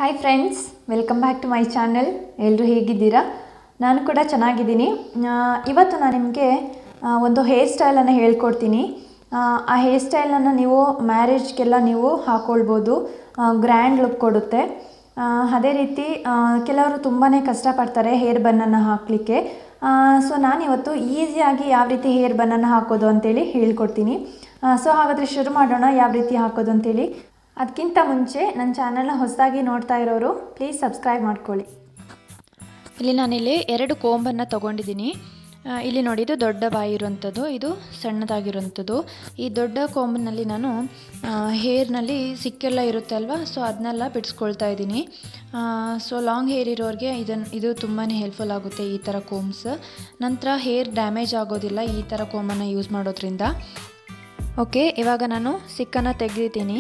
hi friends welcome back to my channel ಎಲ್ಲರೂ ಹೇಗಿದ್ದೀರಾ ನಾನು ಕೂಡ ಚೆನ್ನಾಗಿದ್ದೀನಿ ಆ, ಇವತ್ತು ನಾನು ನಿಮಗೆ ಒಂದು ಹೇರ್ ಸ್ಟೈಲನ್ನು ಹೇಳ್ಕೊಡ್ತೀನಿ ಆ, ಆ ಹೇರ್ ಸ್ಟೈಲನ್ನು ನೀವು ಮ್ಯಾರೇಜ್ಗೆಲ್ಲ ನೀವು ಹಾಕ್ಕೊಳ್ಬೋದು ಗ್ರ್ಯಾಂಡ್ ಲುಕ್ ಕೊಡುತ್ತೆ ಆ, ಅದೇ ರೀತಿ ಆ, ಕೆಲವರು ತುಂಬಾ ಕಷ್ಟಪಡ್ತಾರೆ ಹೇರ್ ಬನ್ನನ್ನು ಹಾಕಲಿಕ್ಕೆ ಸೊ ನಾನಿವತ್ತು ಈಸಿಯಾಗಿ ಯಾವ ರೀತಿ ಹೇರ್ ಬನ್ನನ್ನು ಹಾಕೋದು ಅಂತೇಳಿ ಹೇಳ್ಕೊಡ್ತೀನಿ ಸೊ ಹಾಗಾದರೆ ಶುರು ಮಾಡೋಣ ಯಾವ ರೀತಿ ಹಾಕೋದು ಅಂತೇಳಿ ಅದಕ್ಕಿಂತ ಮುಂಚೆ ನನ್ನ ಚಾನಲ್ನ ಹೊಸದಾಗಿ ನೋಡ್ತಾ ಇರೋರು ಪ್ಲೀಸ್ ಸಬ್ಸ್ಕ್ರೈಬ್ ಮಾಡ್ಕೊಳ್ಳಿ ಇಲ್ಲಿ ನಾನಿಲ್ಲಿ ಎರಡು ಕೋಂಬನ್ನು ತೊಗೊಂಡಿದ್ದೀನಿ ಆ, ಇಲ್ಲಿ ನೋಡಿ ಇದು ದೊಡ್ಡ ಬಾಯಿ ಇರುವಂಥದ್ದು ಇದು ಸಣ್ಣದಾಗಿರುವಂಥದ್ದು ಈ ದೊಡ್ಡ ಕೋಂಬಿನಲ್ಲಿ ನಾನು ಹೇರ್ನಲ್ಲಿ ಸಿಕ್ಕೆಲ್ಲ ಇರುತ್ತೆ ಅಲ್ವಾ ಸೊ ಅದನ್ನೆಲ್ಲ ಬಿಡಿಸ್ಕೊಳ್ತಾ ಇದ್ದೀನಿ ಸೊ ಲಾಂಗ್ ಹೇರ್ ಇರೋರಿಗೆ ಇದನ್ನು ಇದು ತುಂಬಾ ಹೆಲ್ಪ್ಫುಲ್ ಆಗುತ್ತೆ ಈ ಥರ ಕೋಮ್ಸ್ ನಂತರ ಹೇರ್ ಡ್ಯಾಮೇಜ್ ಆಗೋದಿಲ್ಲ ಈ ಥರ ಕೋಮನ್ನು ಯೂಸ್ ಮಾಡೋದ್ರಿಂದ ಓಕೆ ಇವಾಗ ನಾನು ಸಿಕ್ಕನ್ನು ತೆಗೆದಿದ್ದೀನಿ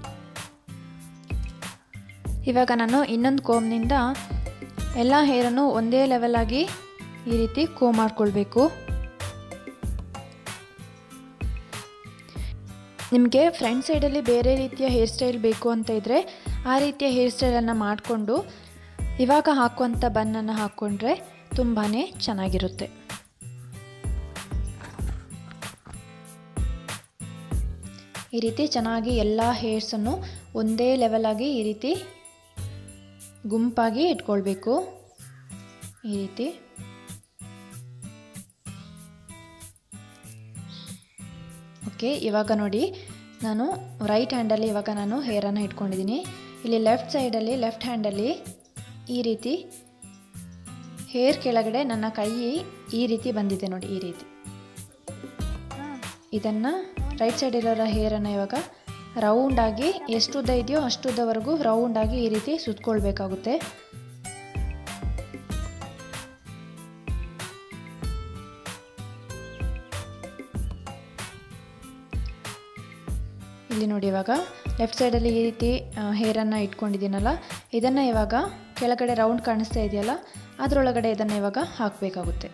ಇವಾಗ ನಾನು ಇನ್ನೊಂದು ಕೋಮ್ನಿಂದ ಎಲ್ಲ ಹೇರನ್ನು ಒಂದೇ ಲೆವೆಲ್ ಆಗಿ ಈ ರೀತಿ ಕೋ ಮಾಡ್ಕೊಳ್ಬೇಕು ನಿಮಗೆ ಫ್ರಂಟ್ ಸೈಡಲ್ಲಿ ಬೇರೆ ರೀತಿಯ ಹೇರ್ ಸ್ಟೈಲ್ ಬೇಕು ಅಂತ ಇದ್ದರೆ ಆ ರೀತಿಯ ಹೇರ್ ಸ್ಟೈಲನ್ನು ಮಾಡಿಕೊಂಡು ಇವಾಗ ಹಾಕುವಂಥ ಬನ್ನನ್ನು ಹಾಕ್ಕೊಂಡ್ರೆ ತುಂಬಾ ಚೆನ್ನಾಗಿರುತ್ತೆ ಈ ರೀತಿ ಚೆನ್ನಾಗಿ ಎಲ್ಲ ಹೇರ್ಸನ್ನು ಒಂದೇ ಲೆವೆಲ್ ಆಗಿ ಈ ರೀತಿ ಗುಂಪಾಗಿ ಇಟ್ಕೊಳ್ಬೇಕು ಈ ರೀತಿ ಓಕೆ ಇವಾಗ ನೋಡಿ ನಾನು ರೈಟ್ ಹ್ಯಾಂಡಲ್ಲಿ ಇವಾಗ ನಾನು ಹೇರನ್ನು ಇಟ್ಕೊಂಡಿದ್ದೀನಿ ಇಲ್ಲಿ ಲೆಫ್ಟ್ ಸೈಡಲ್ಲಿ ಲೆಫ್ಟ್ ಹ್ಯಾಂಡಲ್ಲಿ ಈ ರೀತಿ ಹೇರ್ ಕೆಳಗಡೆ ನನ್ನ ಕೈ ಈ ರೀತಿ ಬಂದಿದೆ ನೋಡಿ ಈ ರೀತಿ ಇದನ್ನು ರೈಟ್ ಸೈಡ್ ಇರೋ ಹೇರನ್ನು ಇವಾಗ ರೌಂಡಾಗಿ ಎಷ್ಟು ಉದ್ದ ಇದೆಯೋ ಅಷ್ಟು ಉದ್ದವರೆಗೂ ರೌಂಡಾಗಿ ಈ ರೀತಿ ಸುತ್ಕೊಳ್ಬೇಕಾಗುತ್ತೆ ಇಲ್ಲಿ ನೋಡಿ ಇವಾಗ ಲೆಫ್ಟ್ ಸೈಡಲ್ಲಿ ಈ ರೀತಿ ಹೇರನ್ನು ಇಟ್ಕೊಂಡಿದ್ದೀನಲ್ಲ ಇದನ್ನು ಇವಾಗ ಕೆಳಗಡೆ ರೌಂಡ್ ಕಾಣಿಸ್ತಾ ಇದೆಯಲ್ಲ ಅದರೊಳಗಡೆ ಇದನ್ನು ಇವಾಗ ಹಾಕಬೇಕಾಗುತ್ತೆ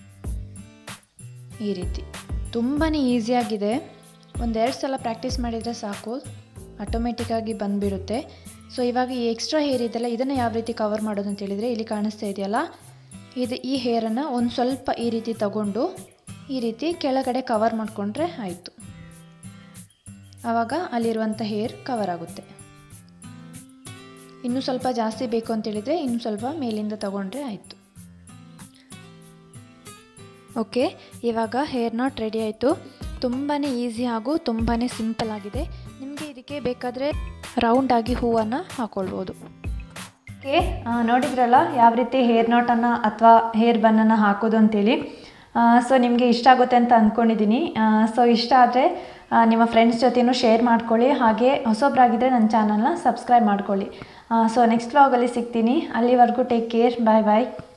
ಈ ರೀತಿ ತುಂಬಾ ಈಸಿಯಾಗಿದೆ ಒಂದೆರಡು ಸಲ ಪ್ರಾಕ್ಟೀಸ್ ಮಾಡಿದರೆ ಸಾಕು ಆಟೋಮೆಟಿಕ್ಕಾಗಿ ಬಂದುಬಿಡುತ್ತೆ ಸೊ ಇವಾಗ ಈ ಎಕ್ಸ್ಟ್ರಾ ಹೇರ್ ಇದೆಲ್ಲ ಇದನ್ನು ಯಾವ ರೀತಿ ಕವರ್ ಮಾಡೋದು ಅಂತ ಹೇಳಿದರೆ ಇಲ್ಲಿ ಕಾಣಿಸ್ತಾ ಇದೆಯಲ್ಲ ಇದು ಈ ಹೇರನ್ನು ಒಂದು ಸ್ವಲ್ಪ ಈ ರೀತಿ ತಗೊಂಡು ಈ ರೀತಿ ಕೆಳಗಡೆ ಕವರ್ ಮಾಡಿಕೊಂಡ್ರೆ ಆಯಿತು ಆವಾಗ ಅಲ್ಲಿರುವಂಥ ಹೇರ್ ಕವರ್ ಆಗುತ್ತೆ ಇನ್ನೂ ಸ್ವಲ್ಪ ಜಾಸ್ತಿ ಬೇಕು ಅಂತೇಳಿದರೆ ಇನ್ನೂ ಸ್ವಲ್ಪ ಮೇಲಿಂದ ತಗೊಂಡ್ರೆ ಆಯಿತು ಓಕೆ ಇವಾಗ ಹೇರ್ ನಾಟ್ ರೆಡಿ ಆಯಿತು ತುಂಬಾ ಈಸಿ ಹಾಗೂ ತುಂಬಾ ಸಿಂಪಲ್ ಆಗಿದೆ ನಿಮಗೆ ಇದಕ್ಕೆ ಬೇಕಾದರೆ ರೌಂಡಾಗಿ ಹೂವನ್ನು ಹಾಕ್ಕೊಳ್ಬೋದು ಓಕೆ ನೋಡಿದ್ರಲ್ಲ ಯಾವ ರೀತಿ ಹೇರ್ ನಾಟನ್ನು ಅಥವಾ ಹೇರ್ ಬನ್ನನ್ನು ಹಾಕೋದು ಅಂತೇಳಿ ಸೊ ನಿಮಗೆ ಇಷ್ಟ ಆಗುತ್ತೆ ಅಂತ ಅಂದ್ಕೊಂಡಿದ್ದೀನಿ ಸೊ ಇಷ್ಟ ಆದರೆ ನಿಮ್ಮ ಫ್ರೆಂಡ್ಸ್ ಜೊತೆನೂ ಶೇರ್ ಮಾಡ್ಕೊಳ್ಳಿ ಹಾಗೆ ಹೊಸೊಬ್ಬರಾಗಿದ್ದರೆ ನನ್ನ ಚಾನಲ್ನ ಸಬ್ಸ್ಕ್ರೈಬ್ ಮಾಡ್ಕೊಳ್ಳಿ ಸೊ ನೆಕ್ಸ್ಟ್ ವ್ಲಾಗಲ್ಲಿ ಸಿಗ್ತೀನಿ ಅಲ್ಲಿವರೆಗೂ ಟೇಕ್ ಕೇರ್ ಬಾಯ್ ಬಾಯ್